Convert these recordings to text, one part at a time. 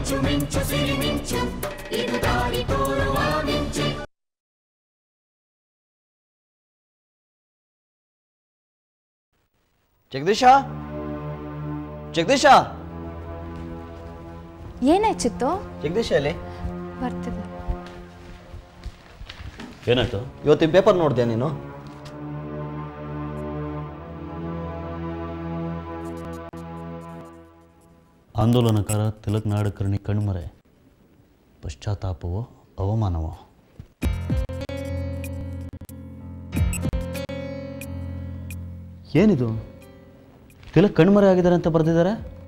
ಮಿಂಚು ಮಿಂಚು ಸಿರಿ ಮಿಂಚು ಇದು ದಾರಿ ತೋರುವ ಮಿಂಚು ಜಗದೀಶ ಜಗದೀಶ ಏನಾಯ್ತಿತ್ತು ಜಗದೀಶ ಎಲ್ಲಿ ಬರ್ತಿದೆ ಏನಾಯ್ತು ಇವತ್ತಿನ ಪೇಪರ್ ನೋಡಿದ್ಯಾ ನೀನು ಆಂದೋಲನಕಾರ ತಿಲಕ್ ನಾಡಕರ್ಣಿ ಕಣ್ಮರೆ ಪಶ್ಚಾತ್ತಾಪವೋ ಅವಮಾನವೋ ಏನಿದು ತಿಲಕ್ ಕಣ್ಮರೆ ಆಗಿದ್ದಾರೆ ಅಂತ ಬರೆದಿದ್ದಾರೆ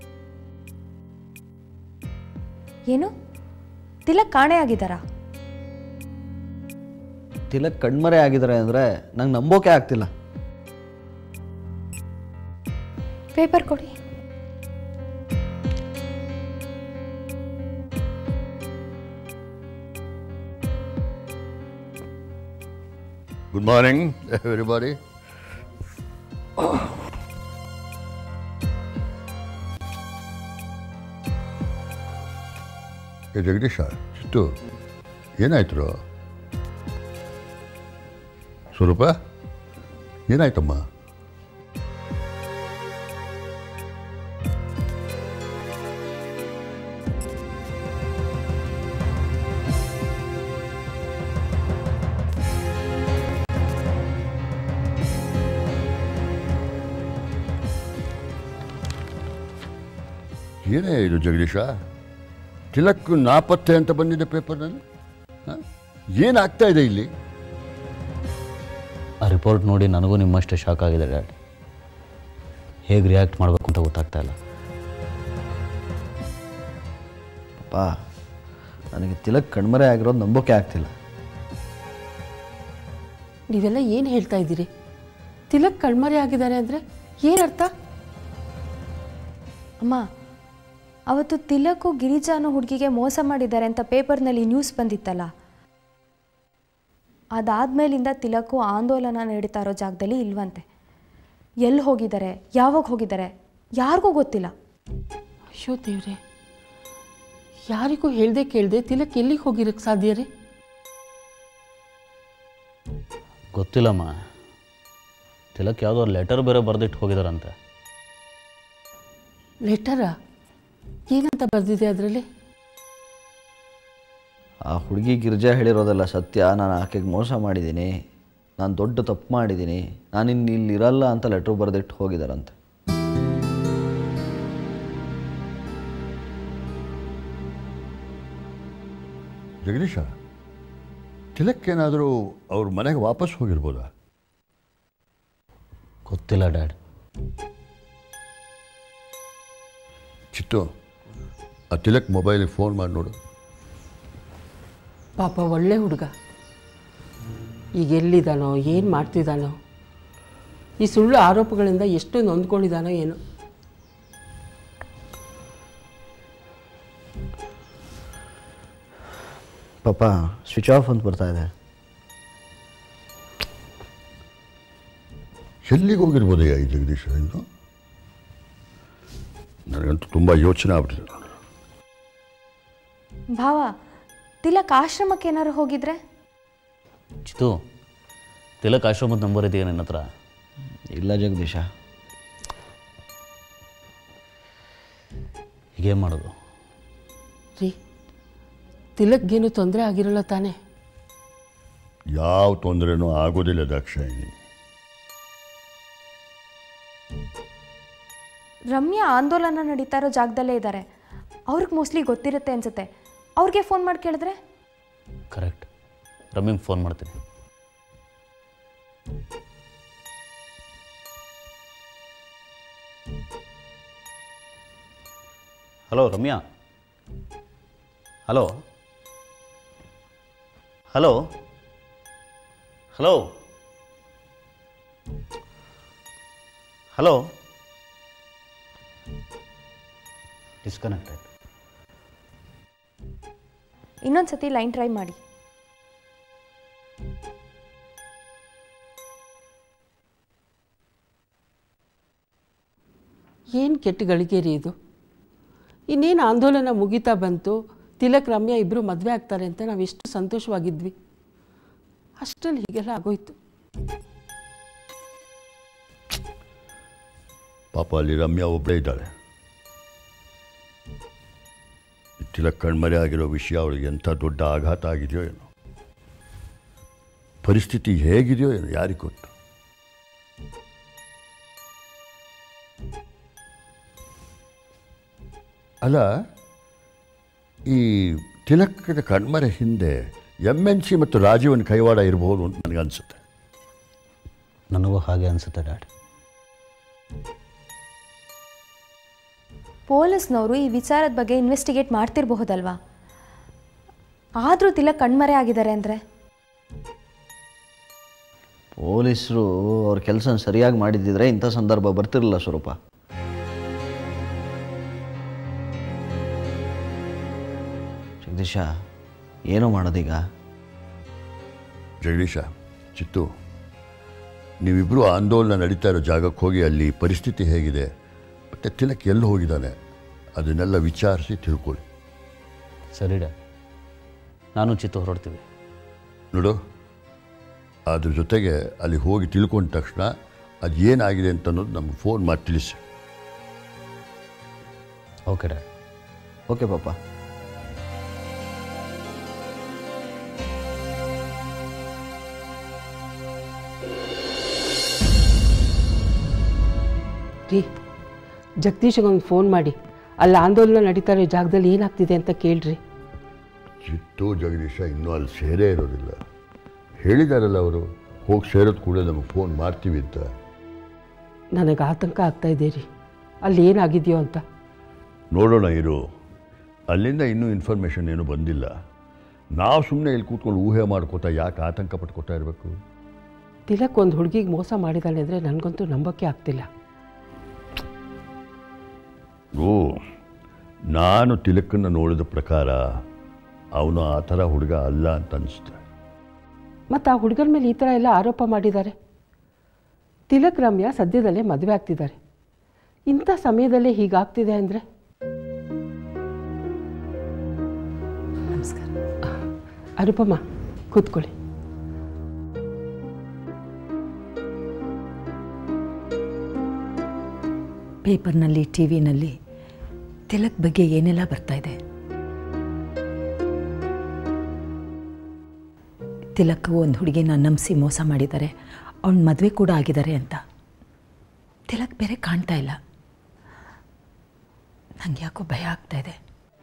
ಏನು ತಿಲಕ್ ಕಾಣೆ ಆಗಿದ್ದಾರಾ ತಿಲಕ್ ಕಣ್ಮರೆ ಆಗಿದ್ದಾರೆ ಅಂದರೆ ನಂಗೆ ನಂಬೋಕೆ ಆಗ್ತಿಲ್ಲ ಪೇಪರ್ ಕೊಡಿ Good morning, everybody. ಏ ಜಗದೀಶ ಚಿತ್ತು ಏನಾಯ್ತು ಸ್ವರೂಪ ಏನಾಯ್ತಮ್ಮ ಏನೇ ಇದು ಜಗದೀಶ ತಿಲಕ್ ನಾಪತ್ತೆ ಅಂತ ಬಂದಿದೆ ಪೇಪರ್ನಲ್ಲಿ ಹಾಂ ಏನಾಗ್ತಾ ಇದೆ ಇಲ್ಲಿ ಆ ರಿಪೋರ್ಟ್ ನೋಡಿ ನನಗೂ ನಿಮ್ಮಷ್ಟೇ ಶಾಕ್ ಆಗಿದೆ ಡ್ಯಾಡ್ ಹೇಗೆ ರಿಯಾಕ್ಟ್ ಮಾಡಬೇಕು ಅಂತ ಗೊತ್ತಾಗ್ತಾ ಇಲ್ಲ ಅಪ್ಪ ನನಗೆ ತಿಲಕ್ ಕಣ್ಮರೆ ಆಗಿರೋದು ನಂಬೋಕೆ ಆಗ್ತಿಲ್ಲ ನೀವೆಲ್ಲ ಏನು ಹೇಳ್ತಾ ಇದ್ದೀರಿ ತಿಲಕ್ ಕಣ್ಮರೆ ಆಗಿದ್ದಾರೆ ಅಂದರೆ ಏನರ್ಥ ಅಮ್ಮ ಅವತ್ತು ತಿಲಕು ಗಿರಿಜಾ ಅನ್ನೋ ಹುಡುಗಿಗೆ ಮೋಸ ಮಾಡಿದ್ದಾರೆ ಅಂತ ಪೇಪರ್ನಲ್ಲಿ ನ್ಯೂಸ್ ಬಂದಿತ್ತಲ್ಲ ಅದಾದ್ಮೇಲಿಂದ ತಿಲಕು ಆಂದೋಲನ ನಡೀತಾ ಇರೋ ಜಾಗದಲ್ಲಿ ಇಲ್ವಂತೆ ಎಲ್ಲಿ ಹೋಗಿದ್ದಾರೆ ಯಾವಾಗ ಹೋಗಿದ್ದಾರೆ ಯಾರಿಗೂ ಗೊತ್ತಿಲ್ಲ ಅಯ್ಯೋ ದೇವ್ರೆ ಯಾರಿಗೂ ಹೇಳ್ದೆ ಕೇಳ್ದೆ ತಿಲಕ್ ಎಲ್ಲಿಗೆ ಹೋಗಿರಕ್ಕೆ ಸಾಧ್ಯ ರೀ ಗೊತ್ತಿಲ್ಲಮ್ಮ ತಿಲಕ್ ಯಾವುದೋ ಲೆಟರ್ ಬೇರೆ ಬರೆದಿಟ್ಟು ಹೋಗಿದಾರಂತೆ ಲೆಟರಾ ಏನಂತ ಬರೆದಿದೆ ಅದರಲ್ಲಿ ಆ ಹುಡುಗಿ ಗಿರ್ಜಾ ಹೇಳಿರೋದೆಲ್ಲ ಸತ್ಯ ನಾನು ಆಕೆಗೆ ಮೋಸ ಮಾಡಿದ್ದೀನಿ ನಾನು ದೊಡ್ಡ ತಪ್ಪು ಮಾಡಿದ್ದೀನಿ ನಾನು ಇನ್ನು ಇಲ್ಲಿ ಇರಲ್ಲ ಅಂತ ಲೆಟ್ರ್ ಬರೆದಿಟ್ಟು ಹೋಗಿದ್ದಾರಂತೆ ಜಗದೀಶ ತಿಲಕ್ ಏನಾದರೂ ಅವ್ರ ಮನೆಗೆ ವಾಪಸ್ ಹೋಗಿರ್ಬೋದಾ ಗೊತ್ತಿಲ್ಲ ಡ್ಯಾಡ್ ಚಿತ್ತು ಆ ತಿಲಕ್ ಮೊಬೈಲಿಗೆ ಫೋನ್ ಮಾಡಿ ನೋಡು ಪಾಪ ಒಳ್ಳೆ ಹುಡುಗ ಈಗ ಎಲ್ಲಿದ್ದಾನೋ ಏನು ಮಾಡ್ತಿದ್ದಾನೋ ಈ ಸುಳ್ಳು ಆರೋಪಗಳಿಂದ ಎಷ್ಟು ನೊಂದ್ಕೊಂಡಿದ್ದಾನೋ ಏನೋ ಪಾಪ ಸ್ವಿಚ್ ಆಫ್ ಅಂತ ಬರ್ತಾ ಇದೆ ಎಲ್ಲಿಗೆ ಹೋಗಿರ್ಬೋದಯ್ಯ ಈ ಜಗದೀಶ ಇನ್ನು ನನಗಂತೂ ತುಂಬ ಯೋಚನೆ ಆಗ್ಬಿಟ್ಟಿದೆ ಭಾವ ತಿಲಕ್ ಆಶ್ರಮಕ್ಕೆ ಏನಾರು ಹೋಗಿದ್ರೆ ಚಿತು ತಿಲಕ್ ಆಶ್ರಮದ ನಂಬರ್ ಇದೆಯಾ ನನ್ನ ಹತ್ರ ಇಲ್ಲ ಜಗದೀಶ ಹೀಗೇನು ಮಾಡೋದು ರೀ ತಿಲಕ್ಗೇನು ತೊಂದರೆ ಆಗಿರಲ್ಲ ತಾನೇ ಯಾವ ತೊಂದರೆನೂ ಆಗೋದಿಲ್ಲ ದಾಕ್ಷಾಯಿನಿ ರಮ್ಯಾ ಆಂದೋಲನ ನಡೀತಾ ಇರೋ ಜಾಗದಲ್ಲೇ ಇದ್ದಾರೆ ಅವ್ರಿಗೆ ಮೋಸ್ಟ್ಲಿ ಗೊತ್ತಿರುತ್ತೆ ಅನ್ಸುತ್ತೆ ಅವ್ರಿಗೆ ಫೋನ್ ಮಾಡಿ ಕೇಳಿದ್ರೆ ಕರೆಕ್ಟ್ ರಮ್ಯಂಗೆ ಫೋನ್ ಮಾಡ್ತೀನಿ hello Ramya hello hello hello hello disconnected ಇನ್ನೊಂದು ಸತಿ ಲೈನ್ ಟ್ರೈ ಮಾಡಿ ಏನು ಕೆಟ್ಟ ಗಳಿಗೆ ರೀ ಇದು ಇನ್ನೇನು ಆಂದೋಲನ ಮುಗಿತಾ ಬಂತು ತಿಲಕ್ ರಮ್ಯಾ ಇಬ್ಬರು ಮದುವೆ ಆಗ್ತಾರೆ ಅಂತ ನಾವು ಎಷ್ಟು ಸಂತೋಷವಾಗಿದ್ವಿ ಅಷ್ಟರಲ್ಲಿ ಹೀಗೆಲ್ಲ ಆಗೋಯ್ತು ಪಾಪ ಅಲ್ಲಿ ರಮ್ಯಾ ಒಬ್ಬಳೇ ಇದ್ದಾಳೆ ತಿಲಕ್ ಕಣ್ಮರೆ ಆಗಿರೋ ವಿಷಯ ಅವಳಿಗೆ ಎಂಥ ದೊಡ್ಡ ಆಘಾತ ಆಗಿದೆಯೋ ಏನೋ ಪರಿಸ್ಥಿತಿ ಹೇಗಿದೆಯೋ ಏನೋ ಯಾರಿಗೆ ಗೊತ್ತು ಅಲ್ಲ ಈ ತಿಲಕದ ಕಣ್ಮರೆ ಹಿಂದೆ ಎಮ್ ಎನ್ ಸಿ ಮತ್ತು ರಾಜೀವನ್ ಕೈವಾಡ ಇರಬಹುದು ಅಂತ ನನಗನ್ಸುತ್ತೆ ನನಗೂ ಹಾಗೆ ಅನಿಸುತ್ತೆ ಡ್ಯಾಡ್ ಪೊಲೀಸ್ನವರು ಈ ವಿಚಾರದ ಬಗ್ಗೆ ಇನ್ವೆಸ್ಟಿಗೇಟ್ ಮಾಡ್ತಿರಬಹುದಲ್ವಾ ಆದರೂ ತಿಲಕ್ ಕಣ್ಮರೆ ಆಗಿದ್ದಾರೆ ಅಂದರೆ ಪೊಲೀಸರು ಅವ್ರ ಕೆಲಸ ಸರಿಯಾಗಿ ಮಾಡಿದ್ದಿದ್ರೆ ಇಂಥ ಸಂದರ್ಭ ಬರ್ತಿರಲಿಲ್ಲ ಸ್ವರೂಪ ಜಗದೀಶ ಏನೋ ಮಾಡೋದೀಗ ಜಗದೀಶ ಚಿತ್ತು ನೀವಿಬ್ಬರು ಆಂದೋಲನ ನಡೀತಾ ಇರೋ ಜಾಗಕ್ಕೆ ಹೋಗಿ ಅಲ್ಲಿ ಪರಿಸ್ಥಿತಿ ಹೇಗಿದೆ ಮತ್ತು ತಿಲಕ್ ಎಲ್ಲಿ ಹೋಗಿದ್ದಾನೆ ಅದನ್ನೆಲ್ಲ ವಿಚಾರಿಸಿ ತಿಳ್ಕೊಳ್ಳಿ ಸರಿ ಡ್ಯಾಡ್ ನಾನು ಚಿತ್ತು ಹೊರಡ್ತೀವಿ ನೋಡು ಅದ್ರ ಜೊತೆಗೆ ಅಲ್ಲಿ ಹೋಗಿ ತಿಳ್ಕೊಂಡ ತಕ್ಷಣ ಅದು ಏನಾಗಿದೆ ಅಂತ ಅನ್ನೋದು ನಮ್ಗೆ ಫೋನ್ ಮಾಡಿ ತಿಳಿಸಿ ಓಕೆ ಡ್ಯಾಡ್ ಓಕೆ ಪಾಪ ರೀ ಜಗದೀಶಗೊಂದು ಫೋನ್ ಮಾಡಿ ಅಲ್ಲಿ ಆಂದೋಲನ ನಡೀತಾ ಇರೋ ಜಾಗದಲ್ಲಿ ಏನಾಗ್ತಿದೆ ಅಂತ ಕೇಳ್ರಿ ಚಿತ್ತು ಜಗದೀಶ ಇನ್ನೂ ಅಲ್ಲಿ ಸೇರೇ ಇರೋದಿಲ್ಲ ಹೇಳಿದಾರಲ್ಲ ಅವರು ಹೋಗಿ ಸೇರೋದು ಕೂಡ ನಮಗೆ ಫೋನ್ ಮಾಡ್ತೀವಿ ಅಂತ ನನಗೆ ಆತಂಕ ಆಗ್ತಾ ಇದೆ ರೀ ಅಲ್ಲಿ ಏನಾಗಿದೆಯೋ ಅಂತ ನೋಡೋಣ ಇರು ಅಲ್ಲಿಂದ ಇನ್ನೂ ಇನ್ಫಾರ್ಮೇಷನ್ ಏನೂ ಬಂದಿಲ್ಲ ನಾವು ಸುಮ್ಮನೆ ಇಲ್ಲಿ ಕೂತ್ಕೊಂಡು ಊಹೆ ಮಾಡ್ಕೋತಾ ಯಾಕೆ ಆತಂಕ ಪಟ್ಕೋತಾ ಇರಬೇಕು ತಿಲಕ್ ಒಂದು ಹುಡುಗಿಗೆ ಮೋಸ ಮಾಡಿದಾಳೆ ಅಂದರೆ ನನಗಂತೂ ನಂಬೋಕ್ಕೆ ಆಗ್ತಿಲ್ಲ ಓ ನಾನು ತಿಲಕನ್ನು ನೋಡಿದ ಪ್ರಕಾರ ಅವನು ಆ ಥರ ಹುಡುಗ ಅಲ್ಲ ಅಂತ ಅನಿಸುತ್ತೆ ಮತ್ತು ಆ ಹುಡುಗರ ಮೇಲೆ ಈ ಥರ ಎಲ್ಲ ಆರೋಪ ಮಾಡಿದ್ದಾರೆ ತಿಲಕ್ ರಮ್ಯಾ ಸದ್ಯದಲ್ಲೇ ಮದುವೆ ಆಗ್ತಿದ್ದಾರೆ ಇಂಥ ಸಮಯದಲ್ಲೇ ಹೀಗಾಗ್ತಿದೆ ಅಂದರೆ ನಮಸ್ಕಾರ ಅನುಪಮ ಕೂತ್ಕೊಳ್ಳಿ ಪೇಪರ್ನಲ್ಲಿ ಟಿ ವಿನಲ್ಲಿ ತಿಲಕ್ ಬಗ್ಗೆ ಏನೆಲ್ಲ ಬರ್ತಾ ಇದೆ ತಿಲಕ್ ಒಂದು ಹುಡುಗಿನ ನಂಬಿಸಿ ಮೋಸ ಮಾಡಿದ್ದಾರೆ ಅವನ ಮದುವೆ ಕೂಡ ಆಗಿದ್ದಾರೆ ಅಂತ ತಿಲಕ್ ಬೇರೆ ಕಾಣ್ತಾ ಇಲ್ಲ ನಂಗೆ ಯಾಕೋ ಭಯ ಆಗ್ತಾ ಇದೆ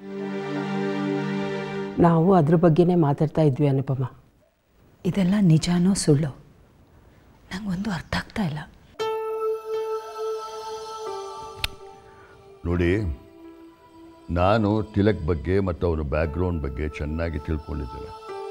ನಾವು ಅದ್ರ ಬಗ್ಗೆನೇ ಮಾತಾಡ್ತಾ ಇದ್ವಿ ಅನುಪಮ ಇದೆಲ್ಲ ನಿಜಾನೋ ಸುಳ್ಳು ನಂಗೊಂದು ಅರ್ಥ ಆಗ್ತಾ ಇಲ್ಲ ನೋಡಿ ನಾನು ತಿಲಕ್ ಬಗ್ಗೆ ಮತ್ತು ಅವನ ಬ್ಯಾಕ್ಗ್ರೌಂಡ್ ಬಗ್ಗೆ ಚೆನ್ನಾಗಿ ತಿಳ್ಕೊಂಡಿದ್ದೇನೆ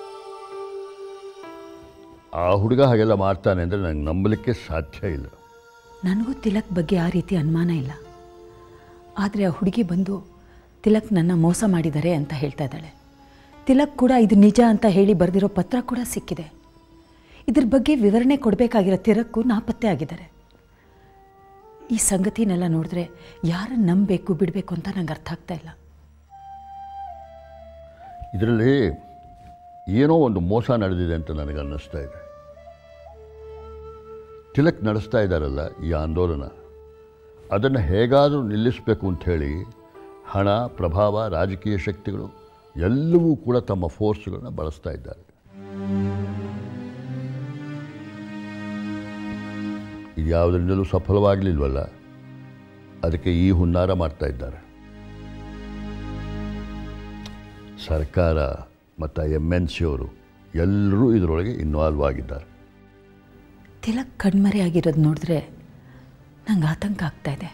ಆ ಹುಡುಗ ಹಾಗೆಲ್ಲ ಮಾಡ್ತಾನೆ ಅಂದರೆ ನಂಗೆ ನಂಬಲಿಕ್ಕೆ ಸಾಧ್ಯ ಇಲ್ಲ ನನಗೂ ತಿಲಕ್ ಬಗ್ಗೆ ಆ ರೀತಿ ಅನುಮಾನ ಇಲ್ಲ ಆದರೆ ಆ ಹುಡುಗಿ ಬಂದು ತಿಲಕ್ ನನ್ನ ಮೋಸ ಮಾಡಿದ್ದಾರೆ ಅಂತ ಹೇಳ್ತಾ ಇದ್ದಾಳೆ ತಿಲಕ್ ಕೂಡ ಇದು ನಿಜ ಅಂತ ಹೇಳಿ ಬರೆದಿರೋ ಪತ್ರ ಕೂಡ ಸಿಕ್ಕಿದೆ ಇದ್ರ ಬಗ್ಗೆ ವಿವರಣೆ ಕೊಡಬೇಕಾಗಿರೋ ತಿಲಕ್ಕು ನಾಪತ್ತೆ ಆಗಿದ್ದಾರೆ ಈ ಸಂಗತಿನೆಲ್ಲ ನೋಡಿದ್ರೆ ಯಾರನ್ನು ನಂಬಬೇಕು ಬಿಡಬೇಕು ಅಂತ ನಂಗೆ ಅರ್ಥ ಆಗ್ತಾ ಇಲ್ಲ ಇದರಲ್ಲಿ ಏನೋ ಒಂದು ಮೋಸ ನಡೆದಿದೆ ಅಂತ ನನಗೆ ಅನ್ನಿಸ್ತಾ ಇದೆ ತಿಲಕ್ ನಡೆಸ್ತಾ ಇದ್ದಾರಲ್ಲ ಈ ಆಂದೋಲನ ಅದನ್ನು ಹೇಗಾದರೂ ನಿಲ್ಲಿಸಬೇಕು ಅಂಥೇಳಿ ಹಣ ಪ್ರಭಾವ ರಾಜಕೀಯ ಶಕ್ತಿಗಳು ಎಲ್ಲವೂ ಕೂಡ ತಮ್ಮ ಫೋರ್ಸ್ಗಳನ್ನ ಬಳಸ್ತಾ ಇದ್ದಾರೆ ಇದು ಯಾವುದರಿಂದಲೂ ಸಫಲವಾಗಲಿಲ್ವಲ್ಲ ಅದಕ್ಕೆ ಈ ಹುನ್ನಾರ ಮಾಡ್ತಾ ಇದ್ದಾರೆ ಸರ್ಕಾರ ಮತ್ತು ಎಮ್ ಎನ್ ಸಿ ಅವರು ಎಲ್ಲರೂ ಇದರೊಳಗೆ ಇನ್ವಾಲ್ವ್ ಆಗಿದ್ದಾರೆ ತಿಲಕ್ ಕಣ್ಮರೆ ಆಗಿರೋದು ನೋಡಿದ್ರೆ ನಂಗೆ ಆತಂಕ ಆಗ್ತಾ ಇದೆ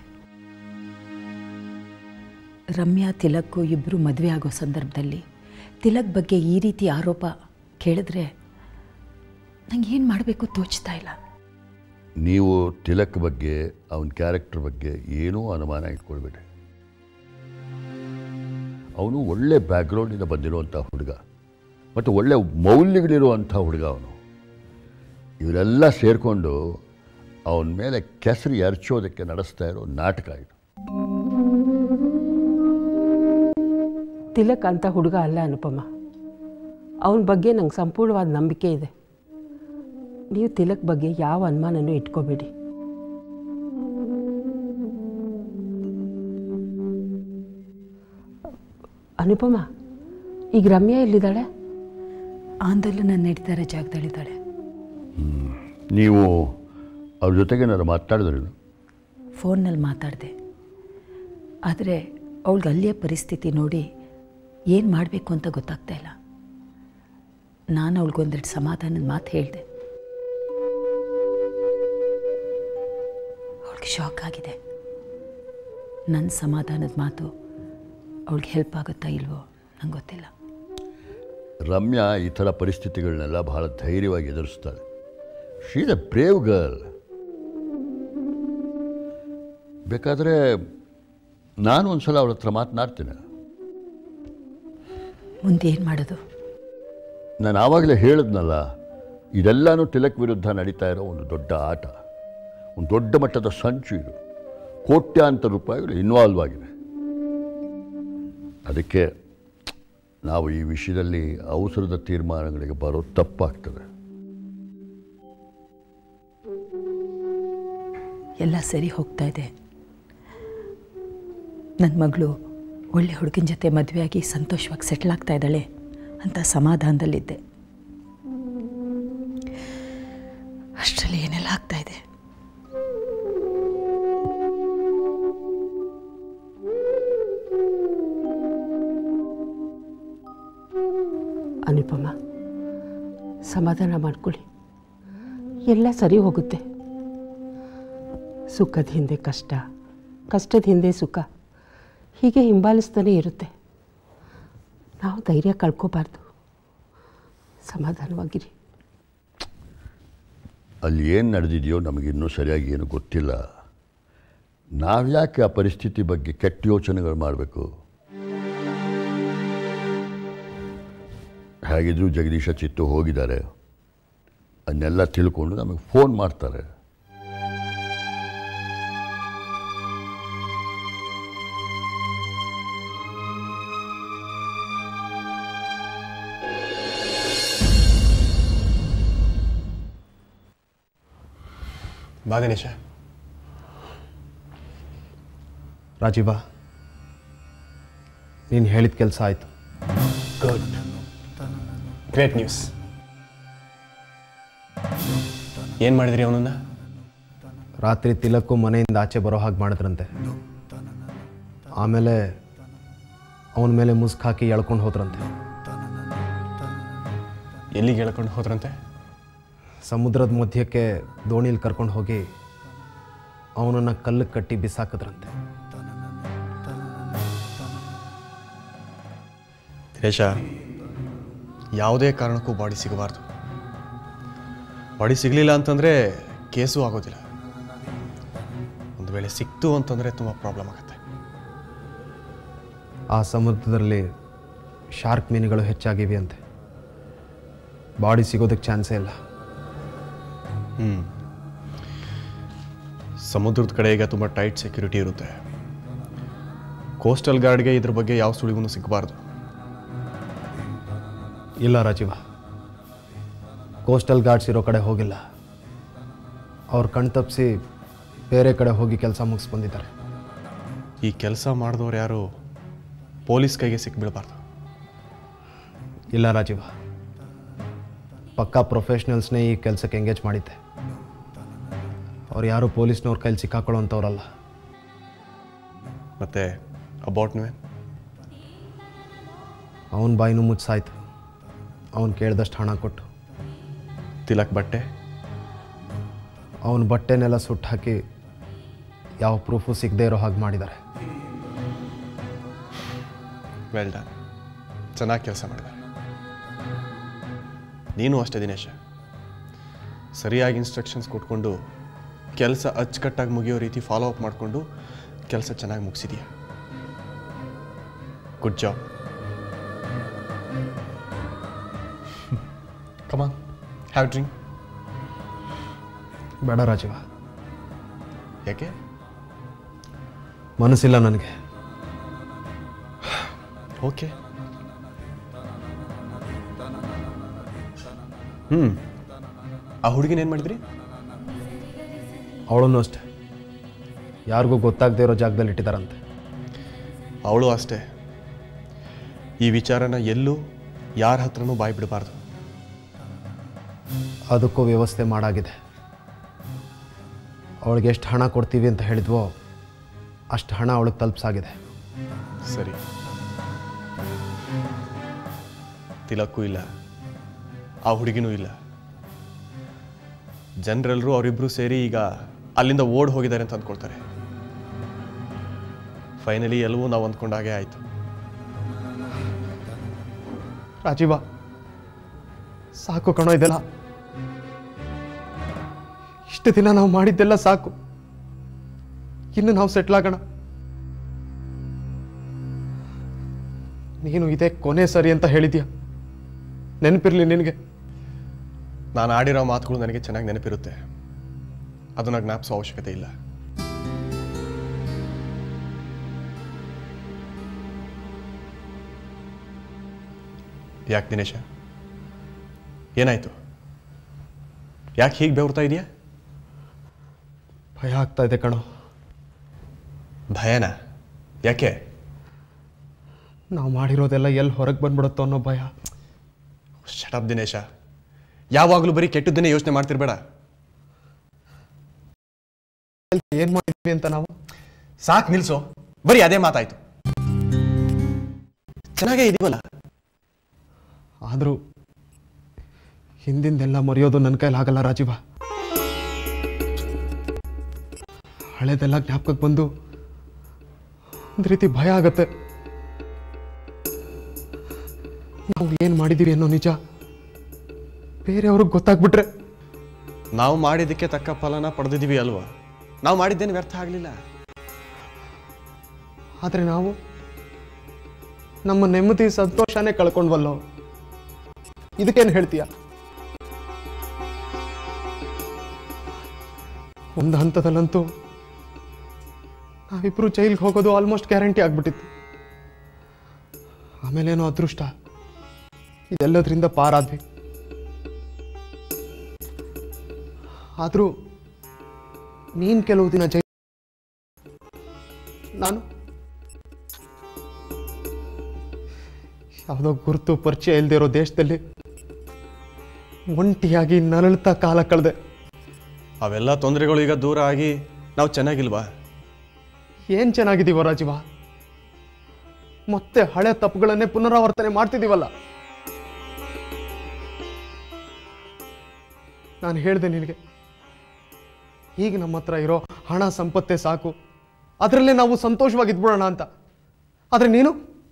ರಮ್ಯಾ ತಿಲಕ್ಕು ಇಬ್ಬರು ಮದುವೆ ಆಗೋ ಸಂದರ್ಭದಲ್ಲಿ ತಿಲಕ್ ಬಗ್ಗೆ ಈ ರೀತಿ ಆರೋಪ ಕೇಳಿದ್ರೆ ನಂಗೆ ಏನು ಮಾಡಬೇಕು ತೋಚ್ತಾ ಇಲ್ಲ ನೀವು ತಿಲಕ್ ಬಗ್ಗೆ ಅವನ ಕ್ಯಾರೆಕ್ಟರ್ ಬಗ್ಗೆ ಏನೂ ಅನುಮಾನ ಇಟ್ಕೊಳ್ಬೇಡಿ ಅವನು ಒಳ್ಳೆ ಬ್ಯಾಕ್ಗ್ರೌಂಡಿಂದ ಬಂದಿರುವಂಥ ಹುಡುಗ ಮತ್ತು ಒಳ್ಳೆ ಮೌಲ್ಯಗಳಿರುವಂಥ ಹುಡುಗ ಅವನು ಇವರೆಲ್ಲ ಸೇರಿಕೊಂಡು ಅವನ ಮೇಲೆ ಕೆಸರು ಎರಚೋದಕ್ಕೆ ನಡೆಸ್ತಾ ಇರೋ ನಾಟಕ ಇದು ತಿಲಕ್ ಅಂತ ಹುಡುಗ ಅಲ್ಲ ಅನುಪಮ ಅವನ ಬಗ್ಗೆ ನಂಗೆ ಸಂಪೂರ್ಣವಾದ ನಂಬಿಕೆ ಇದೆ ನೀವು ತಿಲಕ್ ಬಗ್ಗೆ ಯಾವ ಅನುಮಾನನೂ ಇಟ್ಕೋಬೇಡಿ ಅನುಪಮ ಈಗ ರಮ್ಯಾ ಎಲ್ಲಿದ್ದಾಳೆ ಆಂದೋಲನ ನಡೀತಾರೆ ಜಾಗದಲ್ಲಿದ್ದಾಳೆ ನೀವು ಅವ್ರ ಜೊತೆಗೆ ಏನಾದ್ರು ಮಾತಾಡಿದ್ರೇನು ಫೋನ್ನಲ್ಲಿ ಮಾತಾಡಿದೆ ಆದರೆ ಅವಳಿಗೆ ಅಲ್ಲಿಯ ಪರಿಸ್ಥಿತಿ ನೋಡಿ ಏನು ಮಾಡಬೇಕು ಅಂತ ಗೊತ್ತಾಗ್ತಾ ಇಲ್ಲ ನಾನು ಅವಳಿಗೊಂದೆರಡು ಸಮಾಧಾನದ ಮಾತು ಹೇಳಿದೆ ಅವಳಿಗೆ ಶಾಕ್ ಆಗಿದೆ ನನ್ನ ಸಮಾಧಾನದ ಮಾತು ಅವಳಿಗೆ ಹೆಲ್ಪ್ ಆಗುತ್ತಾ ಇಲ್ವೋ ನಂಗೆ ಗೊತ್ತಿಲ್ಲ ರಮ್ಯಾ ಈ ಥರ ಪರಿಸ್ಥಿತಿಗಳನ್ನೆಲ್ಲ ಬಹಳ ಧೈರ್ಯವಾಗಿ ಎದುರಿಸ್ತಾಳೆ ಶೀಸ್ ಎ ಬ್ರೇವ್ ಗರ್ಲ್ ಬೇಕಾದರೆ ನಾನು ಒಂದು ಸಲ ಅವಳ ಹತ್ರ ಮಾತನಾಡ್ತೀನಿ ಮುಂದೆ ಏನು ಮಾಡೋದು ನಾನು ಆವಾಗಲೇ ಹೇಳಿದ್ನಲ್ಲ ಇದೆಲ್ಲನೂ ತಿಲಕ್ ವಿರುದ್ಧ ನಡೀತಾ ಇರೋ ಒಂದು ದೊಡ್ಡ ಆಟ ಒಂದು ದೊಡ್ಡ ಮಟ್ಟದ ಸಂಚು ಇದು ಕೋಟ್ಯಾಂತರ ರೂಪಾಯಿಗಳು ಇನ್ವಾಲ್ವ್ ಆಗಿದೆ ಅದಕ್ಕೆ ನಾವು ಈ ವಿಷಯದಲ್ಲಿ ಅವಸರದ ತೀರ್ಮಾನಗಳಿಗೆ ಬರೋದು ತಪ್ಪಾಗ್ತದೆ ಎಲ್ಲ ಸರಿ ಹೋಗ್ತಾ ಇದೆ ನನ್ನ ಮಗಳು ಒಳ್ಳೆ ಹುಡುಗನ ಜೊತೆ ಮದುವೆಯಾಗಿ ಸಂತೋಷವಾಗಿ ಸೆಟ್ಲ್ ಆಗ್ತಾ ಇದ್ದಾಳೆ ಅಂತ ಸಮಾಧಾನದಲ್ಲಿದ್ದೆ ಅಷ್ಟರಲ್ಲಿ ಏನೆಲ್ಲ ಆಗ್ತಾ ಇದೆ ಅನುಪಮ ಸಮಾಧಾನ ಮಾಡ್ಕೊಳ್ಳಿ ಎಲ್ಲ ಸರಿ ಹೋಗುತ್ತೆ ಸುಖದ ಹಿಂದೆ ಕಷ್ಟ ಕಷ್ಟದ ಹಿಂದೆ ಸುಖ ಹೀಗೆ ಹಿಂಬಾಲಿಸ್ತಾನೆ ಇರುತ್ತೆ ನಾವು ಧೈರ್ಯ ಕಳ್ಕೋಬಾರ್ದು ಸಮಾಧಾನವಾಗಿರಿ ಅಲ್ಲಿ ಏನು ನಡೆದಿದೆಯೋ ನಮಗಿನ್ನೂ ಸರಿಯಾಗಿ ಏನು ಗೊತ್ತಿಲ್ಲ ನಾವ್ಯಾಕೆ ಆ ಪರಿಸ್ಥಿತಿ ಬಗ್ಗೆ ಕೆಟ್ಟ ಯೋಚನೆಗಳು ಮಾಡಬೇಕು ಹೇಗಿದ್ರೂ ಜಗದೀಶ ಚಿತ್ತು ಹೋಗಿದ್ದಾರೆ ಅದನ್ನೆಲ್ಲ ತಿಳ್ಕೊಂಡು ನಮಗೆ ಫೋನ್ ಮಾಡ್ತಾರೆ ಬಾ ದಿನೇಶ ರಾಜೀವ ನೀನು ಹೇಳಿದ ಕೆಲಸ ಆಯಿತು ಗುಡ್ ಗ್ರೇಟ್ ನ್ಯೂಸ್ ಏನು ಮಾಡಿದ್ರಿ ಅವನನ್ನ ರಾತ್ರಿ ತಿಲಕ್ಕು ಮನೆಯಿಂದ ಆಚೆ ಬರೋ ಹಾಗೆ ಮಾಡಿದ್ರಂತೆ ಆಮೇಲೆ ಅವನ ಮೇಲೆ ಮುಸ್ಕ್ ಹಾಕಿ ಎಳ್ಕೊಂಡು ಹೋದ್ರಂತೆ ಎಲ್ಲಿಗೆ ಹೇಳ್ಕೊಂಡು ಹೋದ್ರಂತೆ ಸಮುದ್ರದ ಮಧ್ಯಕ್ಕೆ ದೋಣಿಲಿ ಕರ್ಕೊಂಡು ಹೋಗಿ ಅವನನ್ನು ಕಲ್ಲು ಕಟ್ಟಿ ಬಿಸಾಕಿದ್ರಂತೆ ದಿನೇಶ ಯಾವುದೇ ಕಾರಣಕ್ಕೂ ಬಾಡಿ ಸಿಗಬಾರ್ದು ಬಾಡಿ ಸಿಗಲಿಲ್ಲ ಅಂತಂದರೆ ಕೇಸು ಆಗೋದಿಲ್ಲ ಒಂದು ವೇಳೆ ಸಿಕ್ತು ಅಂತಂದರೆ ತುಂಬ ಪ್ರಾಬ್ಲಮ್ ಆಗುತ್ತೆ ಆ ಸಮುದ್ರದಲ್ಲಿ ಶಾರ್ಕ್ ಮೀನುಗಳು ಹೆಚ್ಚಾಗಿವೆ ಅಂತೆ ಬಾಡಿ ಸಿಗೋದಕ್ಕೆ ಚಾನ್ಸೇ ಇಲ್ಲ ಸಮುದ್ರದ ಕಡೆ ಈಗ ತುಂಬ ಟೈಟ್ ಸೆಕ್ಯೂರಿಟಿ ಇರುತ್ತೆ ಕೋಸ್ಟಲ್ ಗಾರ್ಡ್ಗೆ ಇದ್ರ ಬಗ್ಗೆ ಯಾವ ಸುಳಿಗೂ ಸಿಗಬಾರ್ದು ಇಲ್ಲ ರಾಜೀವ ಕೋಸ್ಟಲ್ ಗಾರ್ಡ್ಸ್ ಇರೋ ಕಡೆ ಹೋಗಿಲ್ಲ ಅವ್ರು ಕಣ್ ತಪ್ಪಿಸಿ ಬೇರೆ ಕಡೆ ಹೋಗಿ ಕೆಲಸ ಮುಗಿಸ್ ಬಂದಿದ್ದಾರೆ ಈ ಕೆಲಸ ಮಾಡಿದವ್ರು ಯಾರು ಪೊಲೀಸ್ ಕೈಗೆ ಸಿಕ್ಬಿಡಬಾರ್ದು ಇಲ್ಲ ರಾಜೀವ ಪಕ್ಕಾ ಪ್ರೊಫೆಷ್ನಲ್ಸ್ನೇ ಈ ಕೆಲಸಕ್ಕೆ ಎಂಗೇಜ್ ಮಾಡಿದ್ದೆ ಅವ್ರು ಯಾರು ಪೊಲೀಸ್ನವ್ರ ಕೈಲಿ ಸಿಕ್ಕಾಕೊಳ್ಳೋಂಥವ್ರಲ್ಲ ಮತ್ತು ಅಬೌಟ್ ನೀವೇ ಅವನ ಬಾಯಿನೂ ಮುಚ್ಚಾಯ್ತು ಅವನು ಕೇಳಿದಷ್ಟು ಹಣ ಕೊಟ್ಟು ತಿಲಕ್ ಬಟ್ಟೆ ಅವನ ಬಟ್ಟೆನೆಲ್ಲ ಸುಟ್ಟು ಹಾಕಿ ಯಾವ ಪ್ರೂಫು ಸಿಗದೆ ಇರೋ ಹಾಗೆ ಮಾಡಿದ್ದಾರೆ ವೆಲ್ ಡನ್ ಚೆನ್ನಾಗಿ ಕೆಲಸ ಮಾಡಿದ್ದಾರೆ ನೀನು ಅಷ್ಟೇ ದಿನೇಶ ಸರಿಯಾಗಿ ಇನ್ಸ್ಟ್ರಕ್ಷನ್ಸ್ ಕೊಟ್ಕೊಂಡು ಕೆಲಸ ಅಚ್ಚುಕಟ್ಟಾಗಿ ಮುಗಿಯೋ ರೀತಿ ಫಾಲೋ ಅಪ್ ಮಾಡಿಕೊಂಡು ಕೆಲಸ ಚೆನ್ನಾಗಿ ಮುಗಿಸಿದೀಯ good job come on have drink ಬೇಡ ರಾಜೀವ ಯಾಕೆ ಮನಸ್ಸಿಲ್ಲ ನನಗೆ ಓಕೆ ಹ್ಞೂ ಆ ಹುಡುಗಿನ ಏನು ಮಾಡಿದ್ರಿ ಅವಳನ್ನು ಅಷ್ಟೇ ಯಾರಿಗೂ ಗೊತ್ತಾಗದೇ ಇರೋ ಜಾಗದಲ್ಲಿ ಇಟ್ಟಿದ್ದಾರಂತೆ ಅವಳು ಅಷ್ಟೇ ಈ ವಿಚಾರನ ಎಲ್ಲೂ ಯಾರ ಹತ್ರನೂ ಬಾಯಿ ಬಿಡಬಾರ್ದು ಅದಕ್ಕೂ ವ್ಯವಸ್ಥೆ ಮಾಡಾಗಿದೆ ಅವಳಿಗೆ ಎಷ್ಟು ಹಣ ಕೊಡ್ತೀವಿ ಅಂತ ಹೇಳಿದ್ವೋ ಅಷ್ಟು ಹಣ ಅವಳಿಗೆ ತಲುಪಿಸಾಗಿದೆ ಸರಿ ತಿಲಕ್ಕೂ ಇಲ್ಲ ಆ ಹುಡುಗಿನೂ ಇಲ್ಲ ಜನರೆಲ್ಲರೂ ಅವರಿಬ್ಬರು ಸೇರಿ ಈಗ ಅಲ್ಲಿಂದ ಓಡ್ ಹೋಗಿದ್ದಾರೆ ಅಂತ ಅಂದ್ಕೊಳ್ತಾರೆ ಫೈನಲಿ ಎಲ್ಲವೂ ನಾವು ಅಂದ್ಕೊಂಡಾಗೆ ಆಯಿತು ರಾಜೀವ ಸಾಕು ಕಣೋ ಇದೆಲ್ಲ ಇಷ್ಟು ದಿನ ನಾವು ಮಾಡಿದ್ದೆಲ್ಲ ಸಾಕು ಇನ್ನು ನಾವು ಸೆಟ್ಲ್ ಆಗೋಣ ನೀನು ಇದೇ ಕೊನೆ ಸರಿ ಅಂತ ಹೇಳಿದ್ಯಾ ನೆನಪಿರ್ಲಿ ನಿನಗೆ ನಾನು ಆಡಿರೋ ಮಾತುಗಳು ನನಗೆ ಚೆನ್ನಾಗಿ ನೆನಪಿರುತ್ತೆ ಅದನ್ನ ಜ್ಞಾಪಿಸೋ ಅವಶ್ಯಕತೆ ಇಲ್ಲ ಯಾಕೆ ದಿನೇಶ ಏನಾಯ್ತು ಯಾಕೆ ಹೀಗೆ ಬೆವರ್ತಾ ಇದೆಯಾ ಭಯ ಆಗ್ತಾ ಇದೆ ಕಣೋ ಭಯನ ಯಾಕೆ ನಾವು ಮಾಡಿರೋದೆಲ್ಲ ಎಲ್ಲಿ ಹೊರಗೆ ಬಂದ್ಬಿಡುತ್ತೋ ಅನ್ನೋ ಭಯ ಶಟಪ್ ದಿನೇಶ ಯಾವಾಗಲೂ ಬರೀ ಕೆಟ್ಟದ್ದನ್ನೇ ಯೋಚನೆ ಮಾಡ್ತಿರ್ಬೇಡ ಏನು ಮಾಡಿದ್ವಿ ಅಂತ ನಾವು ಸಾಕು ನಿಲ್ಸು ಬರೀ ಅದೇ ಮಾತಾಯ್ತು ಚೆನ್ನಾಗೇ ಇದೀವಲ್ಲ ಆದರೂ ಹಿಂದಿಂದೆಲ್ಲ ಮರೆಯೋದು ನನ್ನ ಕೈಲಿ ಆಗಲ್ಲ ರಾಜೀವ ಹಳೇದೆಲ್ಲ ಜ್ಞಾಪಕಕ್ಕೆ ಬಂದು ಒಂದು ರೀತಿ ಭಯ ಆಗತ್ತೆ ನಾವು ಏನು ಮಾಡಿದ್ದೀವಿ ಅನ್ನೋ ನಿಜ ಬೇರೆಯವ್ರಿಗೆ ಗೊತ್ತಾಗ್ಬಿಟ್ರೆ ನಾವು ಮಾಡಿದ್ದಕ್ಕೆ ತಕ್ಕ ಫಲನ ಪಡೆದಿದ್ದೀವಿ ಅಲ್ವಾ ನಾವು ಮಾಡಿದ್ದೇನು ವ್ಯರ್ಥ ಆಗಲಿಲ್ಲ ಆದರೆ ನಾವು ನಮ್ಮ ನೆಮ್ಮದಿ ಸಂತೋಷನೇ ಕಳ್ಕೊಂಡ್ವಲ್ಲೋ ಇದಕ್ಕೇನು ಹೇಳ್ತೀಯ ಒಂದು ಹಂತದಲ್ಲಂತೂ ನಾವಿಬ್ರು ಜೈಲಿಗೆ ಹೋಗೋದು ಆಲ್ಮೋಸ್ಟ್ ಗ್ಯಾರಂಟಿ ಆಗ್ಬಿಟ್ಟಿತ್ತು ಆಮೇಲೇನೋ ಅದೃಷ್ಟ ಇದೆಲ್ಲದರಿಂದ ಪಾರಾದ್ವಿ ಆದರೂ ನೀನು ಕೆಲವು ದಿನ ಜೈ ನಾನು ಯಾವುದೋ ಗುರುತು ಪರಿಚಯ ಇಲ್ಲದೆ ಇರೋ ದೇಶದಲ್ಲಿ ಒಂಟಿಯಾಗಿ ನರಳುತ್ತಾ ಕಾಲ ಕಳೆದೆ ಅವೆಲ್ಲ ತೊಂದರೆಗಳು ಈಗ ದೂರ ಆಗಿ ನಾವು ಚೆನ್ನಾಗಿಲ್ವಾ ಏನ್ ಚೆನ್ನಾಗಿದ್ದೀವೋ ರಾಜೀವ ಮತ್ತೆ ಹಳೆ ತಪ್ಪುಗಳನ್ನೇ ಪುನರಾವರ್ತನೆ ಮಾಡ್ತಿದ್ದೀವಲ್ಲ ನಾನು ಹೇಳಿದೆ ನಿನಗೆ ಈಗ ನಮ್ಮ ಹತ್ರ ಇರೋ ಹಣ ಸಂಪತ್ತೇ ಸಾಕು ಅದರಲ್ಲೇ ನಾವು ಸಂತೋಷವಾಗಿದ್ಬಿಡೋಣ ಅಂತ ಆದ್ರೆ ನೀನು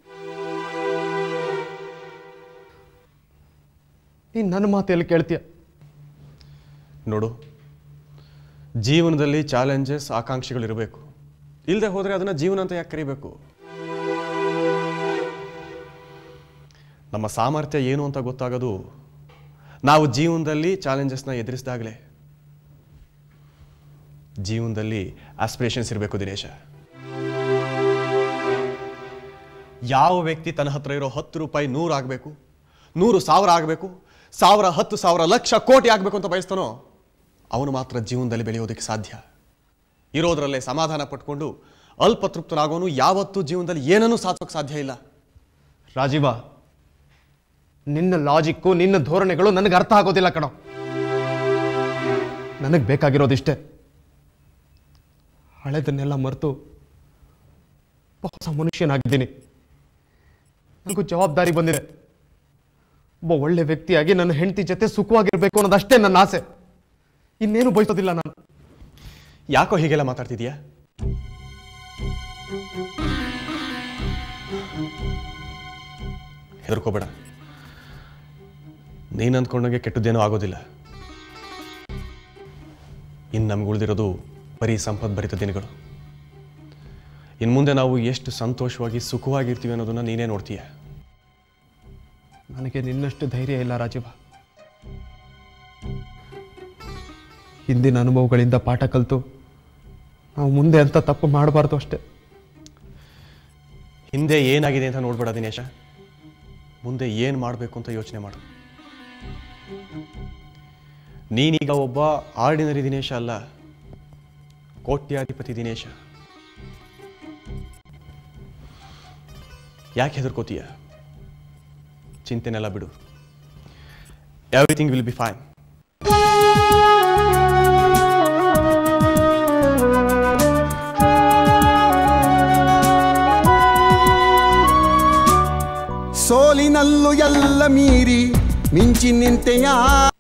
ನೀನು ನನ್ನ ಮಾತೆಲ್ಲಿ ಕೇಳ್ತೀಯ ನೋಡು ಜೀವನದಲ್ಲಿ ಚಾಲೆಂಜಸ್ ಆಕಾಂಕ್ಷೆಗಳಿರಬೇಕು ಇಲ್ಲದೆ ಹೋದರೆ ಅದನ್ನು ಜೀವನ ಅಂತ ಯಾಕೆ ಕರಿಬೇಕು ನಮ್ಮ ಸಾಮರ್ಥ್ಯ ಏನು ಅಂತ ಗೊತ್ತಾಗೋದು ನಾವು ಜೀವನದಲ್ಲಿ ಚಾಲೆಂಜಸ್ನ ಎದುರಿಸಿದಾಗಲೇ ಜೀವನದಲ್ಲಿ ಆಸ್ಪಿರೇಷನ್ಸ್ ಇರಬೇಕು ದಿನೇಶ ಯಾವ ವ್ಯಕ್ತಿ ತನ್ನ ಹತ್ರ ಇರೋ ಹತ್ತು ರೂಪಾಯಿ ನೂರು ಆಗಬೇಕು ನೂರು ಸಾವಿರ ಆಗಬೇಕು ಸಾವಿರ ಹತ್ತು ಸಾವಿರ ಲಕ್ಷ ಕೋಟಿ ಆಗಬೇಕು ಅಂತ ಬಯಸ್ತಾನೋ ಅವನು ಮಾತ್ರ ಜೀವನದಲ್ಲಿ ಬೆಳೆಯೋದಕ್ಕೆ ಸಾಧ್ಯ ಇರೋದರಲ್ಲೇ ಸಮಾಧಾನ ಪಟ್ಕೊಂಡು ಅಲ್ಪತೃಪ್ತನಾಗೋನು ಯಾವತ್ತೂ ಜೀವನದಲ್ಲಿ ಏನನ್ನೂ ಸಾಧಿಸೋಕೆ ಸಾಧ್ಯ ಇಲ್ಲ ರಾಜೀವ ನಿನ್ನ ಲಾಜಿಕ್ಕು ನಿನ್ನ ಧೋರಣೆಗಳು ನನಗೆ ಅರ್ಥ ಆಗೋದಿಲ್ಲ ಕಣೋ ನನಗೆ ಬೇಕಾಗಿರೋದಿಷ್ಟೇ ಹಳೆದನ್ನೆಲ್ಲ ಮರೆತು ಹೊಸ ಮನುಷ್ಯನಾಗಿದ್ದೀನಿ ನನಗೂ ಜವಾಬ್ದಾರಿ ಬಂದಿದೆ ಒಬ್ಬ ಒಳ್ಳೆ ವ್ಯಕ್ತಿಯಾಗಿ ನನ್ನ ಹೆಂಡತಿ ಜೊತೆ ಸುಖವಾಗಿರ್ಬೇಕು ಅನ್ನೋದಷ್ಟೇ ನನ್ನ ಆಸೆ ಇನ್ನೇನು ಬಯಸೋದಿಲ್ಲ ನಾನು ಯಾಕೋ ಹೀಗೆಲ್ಲ ಮಾತಾಡ್ತಿದ್ಯಾ ಹೆದರ್ಕೋಬೇಡ ನೀನು ಅಂದ್ಕೊಂಡಂಗೆ ಕೆಟ್ಟದ್ದೇನೂ ಆಗೋದಿಲ್ಲ ಇನ್ನು ನಮ್ಗೆ ಉಳಿದಿರೋದು ಬರೀ ಸಂಪದ್ಭರಿತ ದಿನಗಳು ಇನ್ನು ಮುಂದೆ ನಾವು ಎಷ್ಟು ಸಂತೋಷವಾಗಿ ಸುಖವಾಗಿರ್ತೀವಿ ಅನ್ನೋದನ್ನ ನೀನೇ ನೋಡ್ತೀಯ ನನಗೆ ನಿನ್ನಷ್ಟು ಧೈರ್ಯ ಇಲ್ಲ ರಾಜೀವ ಹಿಂದಿನ ಅನುಭವಗಳಿಂದ ಪಾಠ ಕಲಿತು ನಾವು ಮುಂದೆ ಅಂತ ತಪ್ಪು ಮಾಡಬಾರ್ದು ಅಷ್ಟೇ ಹಿಂದೆ ಏನಾಗಿದೆ ಅಂತ ನೋಡ್ಬೇಡ ದಿನೇಶ ಮುಂದೆ ಏನು ಮಾಡಬೇಕು ಅಂತ ಯೋಚನೆ ಮಾಡು ನೀನೀಗ ಒಬ್ಬ ಆರ್ಡಿನರಿ ದಿನೇಶ ಅಲ್ಲ ಕೋಟ್ಯಾಧಿಪತಿ ದಿನೇಶ ಯಾಕೆ ಹೆದರ್ಕೋತೀಯ ಚಿಂತೆನೆಲ್ಲ ಬಿಡು ಎವ್ರಿಥಿಂಗ್ ವಿಲ್ ಬಿ ಫೈನ್ ಸೋಲಿನಲ್ಲೂ ಎಲ್ಲ ಮೀರಿ ಮಿಂಚಿ ನಿಂತೆಯಾ